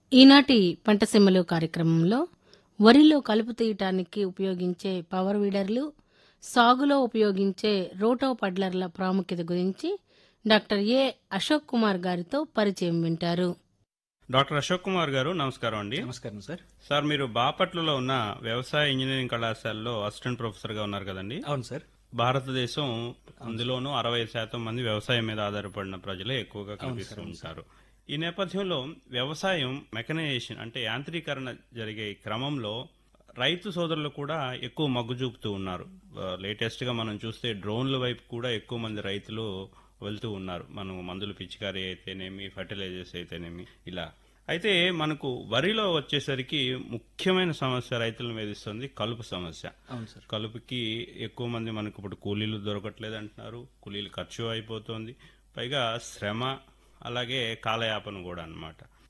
ఈనాటి పంటసీమలు కార్యక్రమంలో వరిలో కలుపు తీయటానికి ఉపయోగించే పవర్ వీడర్లు సాగులో ఉపయోగించే రోటో పడ్లర్ల ప్రాముఖ్యత గురించి డాక్టర్ ఏ అశోక్ కుమార్ గారితో పరిచయం వింటారు డాక్టర్ అశోక్ కుమార్ గారు నమస్కారం అండి నమస్కారం సార్ సార్ మీరు బాపట్లలో ఉన్న వ్యవసాయ ఇంజనీరింగ్ కళాశాలలో అసిస్టెంట్ ప్రొఫెసర్ గా ఉన్నారు కదండి అవును సార్ భారతదేశం అందులోనూ అరవై శాతం మంది వ్యవసాయం మీద ఆధారపడిన ప్రజలే ఎక్కువగా కనిపిస్తూ ఉంటారు ఈ నేపథ్యంలో వ్యవసాయం మెకనైజేషన్ అంటే యాంత్రీకరణ జరిగే క్రమంలో రైతు సోదరులు కూడా ఎక్కువ మగ్గు చూపుతూ ఉన్నారు లేటెస్ట్ గా మనం చూస్తే డ్రోన్ల వైపు కూడా ఎక్కువ మంది రైతులు వెళ్తూ ఉన్నారు మనం మందులు పిచికారీ అయితేనేమి ఫర్టిలైజర్స్ అయితేనేమి ఇలా అయితే మనకు వరిలో వచ్చేసరికి ముఖ్యమైన సమస్య రైతులను వేధిస్తుంది కలుపు సమస్య అవును సార్ కలుపుకి ఎక్కువ మంది మనకు ఇప్పుడు కూలీలు దొరకట్లేదు అంటున్నారు కూలీలు ఖర్చు అయిపోతుంది పైగా శ్రమ అలాగే కాలయాపన కూడా అన్నమాట